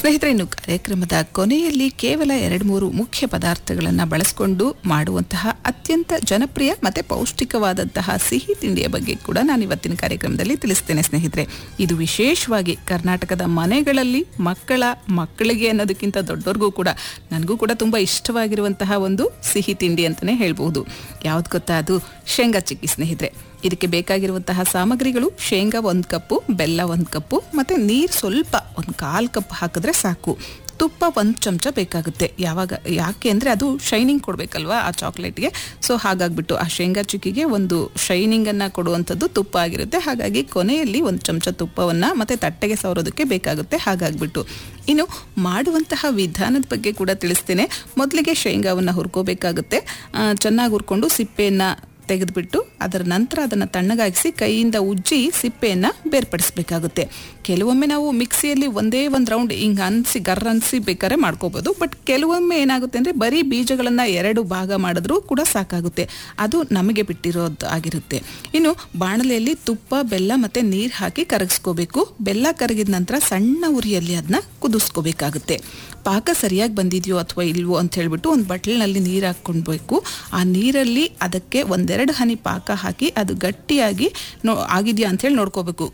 ಸ್ನೇಹಿತರೆ ಇನ್ನು ಕಾರ್ಯಕ್ರಮದ ಕೊನೆಯಲ್ಲಿ ಕೇವಲ ಎರಡು ಮೂರು ಮುಖ್ಯ ಪದಾರ್ಥಗಳನ್ನು ಬಳಸಿಕೊಂಡು ಮಾಡುವಂತಹ ಅತ್ಯಂತ ಜನಪ್ರಿಯ ಮತ್ತೆ ಪೌಷ್ಟಿಕವಾದಂತಹ ಸಿಹಿ ತಿಂಡಿಯ ಬಗ್ಗೆ ಕೂಡ ನಾನು ಇವತ್ತಿನ ಕಾರ್ಯಕ್ರಮದಲ್ಲಿ ತಿಳಿಸ್ತೇನೆ ಸ್ನೇಹಿತರೆ ಇದು ವಿಶೇಷವಾಗಿ ಕರ್ನಾಟಕದ ಮನೆಗಳಲ್ಲಿ ಮಕ್ಕಳ ಮಕ್ಕಳಿಗೆ ಅನ್ನೋದಕ್ಕಿಂತ ದೊಡ್ಡವ್ರಿಗೂ ಕೂಡ ನನಗೂ ಕೂಡ ತುಂಬ ಇಷ್ಟವಾಗಿರುವಂತಹ ಒಂದು ಸಿಹಿ ತಿಂಡಿ ಅಂತಲೇ ಹೇಳ್ಬೋದು ಯಾವ್ದು ಗೊತ್ತಾ ಅದು ಶೇಂಗಾ ಚಿಕ್ಕಿ ಸ್ನೇಹಿತರೆ ಇದಕ್ಕೆ ಬೇಕಾಗಿರುವಂತಹ ಸಾಮಗ್ರಿಗಳು ಶೇಂಗಾ ಒಂದು ಕಪ್ಪು ಬೆಲ್ಲ ಒಂದು ಕಪ್ಪು ಮತ್ತು ನೀರು ಸ್ವಲ್ಪ ಒಂದು ಕಾಲು ಕಪ್ ಹಾಕಿದ್ರೆ ಸಾಕು ತುಪ್ಪ ಒಂದು ಚಮಚ ಬೇಕಾಗುತ್ತೆ ಯಾವಾಗ ಯಾಕೆ ಅಂದರೆ ಅದು ಶೈನಿಂಗ್ ಕೊಡಬೇಕಲ್ವಾ ಆ ಚಾಕ್ಲೇಟ್ಗೆ ಸೊ ಹಾಗಾಗ್ಬಿಟ್ಟು ಆ ಶೇಂಗಾ ಚಿಕ್ಕಿಗೆ ಒಂದು ಶೈನಿಂಗನ್ನು ಕೊಡುವಂಥದ್ದು ತುಪ್ಪ ಆಗಿರುತ್ತೆ ಹಾಗಾಗಿ ಕೊನೆಯಲ್ಲಿ ಒಂದು ಚಮಚ ತುಪ್ಪವನ್ನು ಮತ್ತು ತಟ್ಟೆಗೆ ಸವರೋದಕ್ಕೆ ಬೇಕಾಗುತ್ತೆ ಹಾಗಾಗ್ಬಿಟ್ಟು ಇನ್ನು ಮಾಡುವಂತಹ ವಿಧಾನದ ಬಗ್ಗೆ ಕೂಡ ತಿಳಿಸ್ತೇನೆ ಮೊದಲಿಗೆ ಶೇಂಗಾವನ್ನು ಹುರ್ಕೋಬೇಕಾಗುತ್ತೆ ಚೆನ್ನಾಗಿ ಹುರ್ಕೊಂಡು ಸಿಪ್ಪೆಯನ್ನು ತೆಗೆದುಬಿಟ್ಟು ಅದರ ನಂತರ ಅದನ್ನು ತಣ್ಣಗಾಗಿಸಿ ಕೈಯಿಂದ ಉಜ್ಜಿ ಸಿಪ್ಪೆಯನ್ನು ಬೇರ್ಪಡಿಸಬೇಕಾಗುತ್ತೆ ಕೆಲವೊಮ್ಮೆ ನಾವು ಮಿಕ್ಸಿಯಲ್ಲಿ ಒಂದೇ ಒಂದು ರೌಂಡ್ ಹಿಂಗೆ ಅನಿಸಿ ಗರ್ ಅನಿಸಿ ಬೇಕಾದ್ರೆ ಮಾಡ್ಕೋಬೋದು ಬಟ್ ಕೆಲವೊಮ್ಮೆ ಏನಾಗುತ್ತೆ ಅಂದರೆ ಬರೀ ಬೀಜಗಳನ್ನು ಎರಡು ಭಾಗ ಮಾಡಿದ್ರೂ ಕೂಡ ಸಾಕಾಗುತ್ತೆ ಅದು ನಮಗೆ ಬಿಟ್ಟಿರೋದು ಆಗಿರುತ್ತೆ ಇನ್ನು ಬಾಣಲೆಯಲ್ಲಿ ತುಪ್ಪ ಬೆಲ್ಲ ಮತ್ತು ನೀರು ಹಾಕಿ ಕರಗಿಸ್ಕೋಬೇಕು ಬೆಲ್ಲ ಕರಗಿದ ನಂತರ ಸಣ್ಣ ಉರಿಯಲ್ಲಿ ಅದನ್ನ ಕುದಿಸ್ಕೋಬೇಕಾಗುತ್ತೆ ಪಾಕ ಸರಿಯಾಗಿ ಬಂದಿದೆಯೋ ಅಥವಾ ಇಲ್ವೋ ಅಂತ ಹೇಳ್ಬಿಟ್ಟು ಒಂದು ಬಟ್ಲಿನಲ್ಲಿ ನೀರು ಹಾಕ್ಕೊಳ್ಬೇಕು ಆ ನೀರಲ್ಲಿ ಅದಕ್ಕೆ ಒಂದೆರಡು ಹನಿ ಪಾಕ ಹಾಕಿ ಅದು ಗಟ್ಟಿಯಾಗಿ ನೋ ಆಗಿದೆಯಾ ಅಂತ ಹೇಳಿ ನೋಡ್ಕೋಬೇಕು